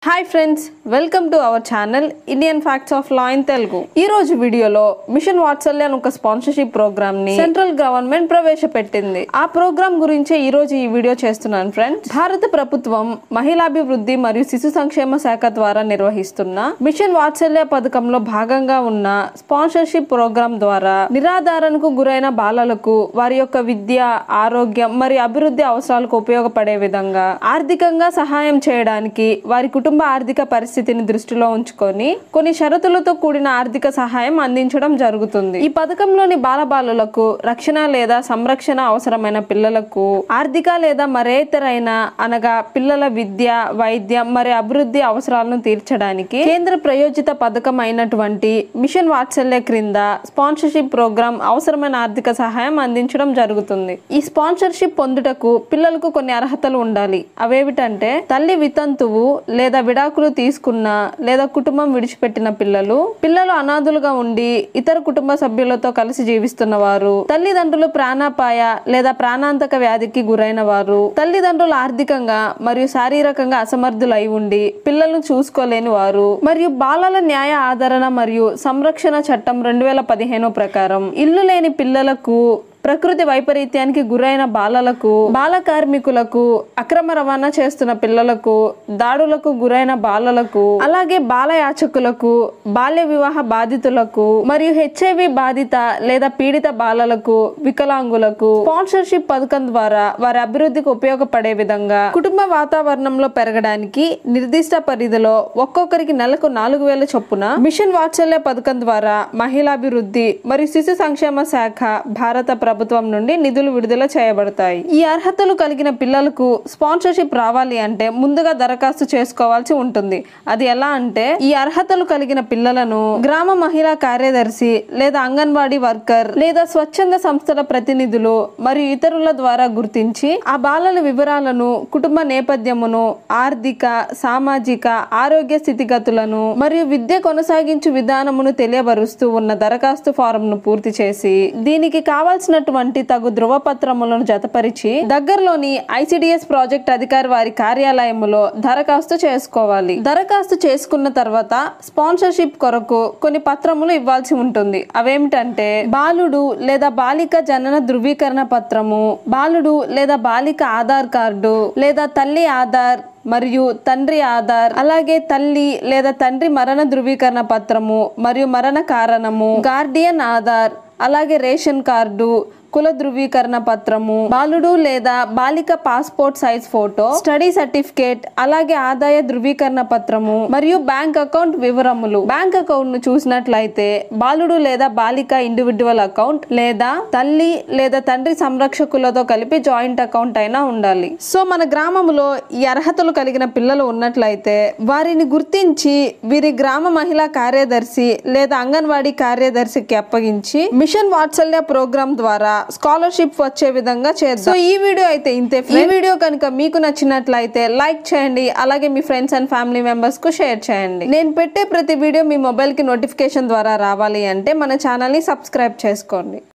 hi friends welcome to our channel Indian facts of law in Telugu ఈ రోజు వీడియోలో mission Vatsalya అని ఒక స్పాన్సర్షిప్ ప్రోగ్రామ్ ని సెంట్రల్ గవర్నమెంట్ ప్రవేశపెట్టింది ఆ ప్రోగ్రామ్ గురించే ఈ రోజు ఈ వీడియో చేస్తున్నాను ఫ్రెండ్స్ భారత ప్రభుత్వం మహిళాభివృద్ధి మరియు శిశు సంక్షేమ శాఖ ద్వారా నిర్వహిస్తున్న మిషన్ వాత్సల్య పథకంలో భాగంగా ఉన్న స్పాన్సర్షిప్ ప్రోగ్రామ్ ద్వారా నిరాధారణకు గురైన బాలలకు వారి యొక్క విద్య ఆరోగ్యం మరియు అభివృద్ధి అవసరాలకు ఉపయోగపడే విధంగా ఆర్థికంగా సహాయం చేయడానికి వారి కుటుంబ ఆర్థిక పరిస్థితిని దృష్టిలో ఉంచుకొని కొన్ని షరతులతో కూడిన ఆర్థిక సహాయం అందించడం జరుగుతుంది ఈ పథకంలోని బాలబాలులకు రక్షణ లేదా సంరక్షణ అవసరమైన పిల్లలకు ఆర్థిక లేదా మరేతరైన అనగా పిల్లల విద్య వైద్యం మరియు అభివృద్ధి అవసరాలను తీర్చడానికి కేంద్ర ప్రయోజిత పథకం అయినటువంటి మిషన్ వాత్సల్య క్రింద స్పాన్సర్షిప్ ప్రోగ్రామ్ అవసరమైన ఆర్థిక సహాయం అందించడం జరుగుతుంది ఈ స్పాన్సర్షిప్ పొందుటకు పిల్లలకు కొన్ని అర్హతలు ఉండాలి అవేమిటంటే తల్లి వితంతువు లేదా విడాకులు తీసుకున్న లేదా కుటుంబం విడిచిపెట్టిన పిల్లలు పిల్లలు అనాథులుగా ఉండి ఇతర కుటుంబ సభ్యులతో కలిసి జీవిస్తున్న వారు తల్లిదండ్రులు ప్రాణాపాయ లేదా ప్రాణాంతక వ్యాధికి గురైన వారు తల్లిదండ్రులు ఆర్థికంగా మరియు శారీరకంగా అసమర్థులై ఉండి పిల్లలను చూసుకోలేని వారు మరియు బాలల న్యాయ ఆదరణ మరియు సంరక్షణ చట్టం రెండు వేల పదిహేను ప్రకారం ఇల్లు లేని పిల్లలకు ప్రకృతి వైపరీత్యానికి గురైన బాలలకు బాల కార్మికులకు అక్రమ రవాణా చేస్తున్న పిల్లలకు దాడులకు గురైన బాలలకు అలాగే బాల యాచకులకు బాల్య వివాహ బాధితులకు మరియు హెచ్ఐవి బాధిత లేదా పీడిత బాలలకు వికలాంగులకు స్పాన్సర్షిప్ పథకం ద్వారా వారి అభివృద్ధికి ఉపయోగపడే విధంగా కుటుంబ వాతావరణంలో పెరగడానికి నిర్దిష్ట పరిధిలో ఒక్కొక్కరికి నెలకు నాలుగు వేల చొప్పున మిషన్ వాత్సల్య పథకం ద్వారా మహిళాభివృద్ధి మరియు శిశు సంక్షేమ శాఖ భారత ప్రభుత్వం నుండి నిధులు విడుదల చేయబడతాయి ఈ అర్హతలు కలిగిన పిల్లలకు స్పాన్సర్షిప్ రావాలి అంటే ముందుగా దరఖాస్తు చేసుకోవాల్సి ఉంటుంది అది ఎలా అంటే ఈ అర్హతలు కలిగిన పిల్లలను గ్రామ మహిళా కార్యదర్శి లేదా అంగన్వాడీ వర్కర్ లేదా స్వచ్ఛంద సంస్థల ప్రతినిధులు మరియు ఇతరుల ద్వారా గుర్తించి ఆ బాలల వివరాలను కుటుంబ నేపథ్యమును ఆర్థిక సామాజిక ఆరోగ్య స్థితిగతులను మరియు విద్య కొనసాగించు విధానమును తెలియబరుస్తూ ఉన్న దరఖాస్తు ఫారంను పూర్తి చేసి దీనికి కావాల్సినటువంటి తగు ధృవపత్రములను జతపరిచి దగ్గరలోని ఐసిడిఎస్ ప్రాజెక్ట్ అధికారి వారి కార్యాలయములో దరఖాస్తు చేసుకోవాలి దరఖాస్తు చేసుకున్న తర్వాత స్పాన్సర్షిప్ కొరకు కొన్ని పత్రములు ఇవ్వాల్సి ఉంటుంది అవేమిటంటే బాలుడు లేదా బాలిక జనన ధృవీకరణ పత్రము బాలుడు లేదా బాలిక ఆధార్ కార్డు లేదా తల్లి ఆధార్ మరియు తండ్రి ఆధార్ అలాగే తల్లి లేదా తండ్రి మరణ ధృవీకరణ పత్రము మరియు మరణ కారణము గార్డియన్ ఆధార్ అలాగే రేషన్ కార్డు కుల ధృవీకరణ పత్రము బాలుడు లేదా బాలిక passport size photo study certificate అలాగే ఆదాయ ధృవీకరణ పత్రము మరియు బ్యాంక్ అకౌంట్ వివరములు బ్యాంక్ అకౌంట్ ను చూసినట్లయితే బాలుడు లేదా బాలిక ఇండివిడ్యువల్ అకౌంట్ లేదా తల్లి లేదా తండ్రి సంరక్షకులతో కలిపి జాయింట్ అకౌంట్ అయినా ఉండాలి సో మన గ్రామంలో ఈ అర్హతలు కలిగిన పిల్లలు ఉన్నట్లయితే వారిని గుర్తించి వీరి గ్రామ మహిళా కార్యదర్శి లేదా అంగన్వాడీ కార్యదర్శికి అప్పగించి మిషన్ వాత్సల్య ప్రోగ్రామ్ ద్వారా స్కాలర్షిప్ వచ్చే విధంగా చేద్దాం సో ఈ వీడియో అయితే ఇంతే ఈ వీడియో కనుక మీకు నచ్చినట్లయితే లైక్ చేయండి అలాగే మీ ఫ్రెండ్స్ అండ్ ఫ్యామిలీ మెంబర్స్ కు షేర్ చేయండి నేను పెట్టే ప్రతి వీడియో మీ మొబైల్ కి నోటిఫికేషన్ ద్వారా రావాలి అంటే మన ఛానల్ ని సబ్స్క్రైబ్ చేసుకోండి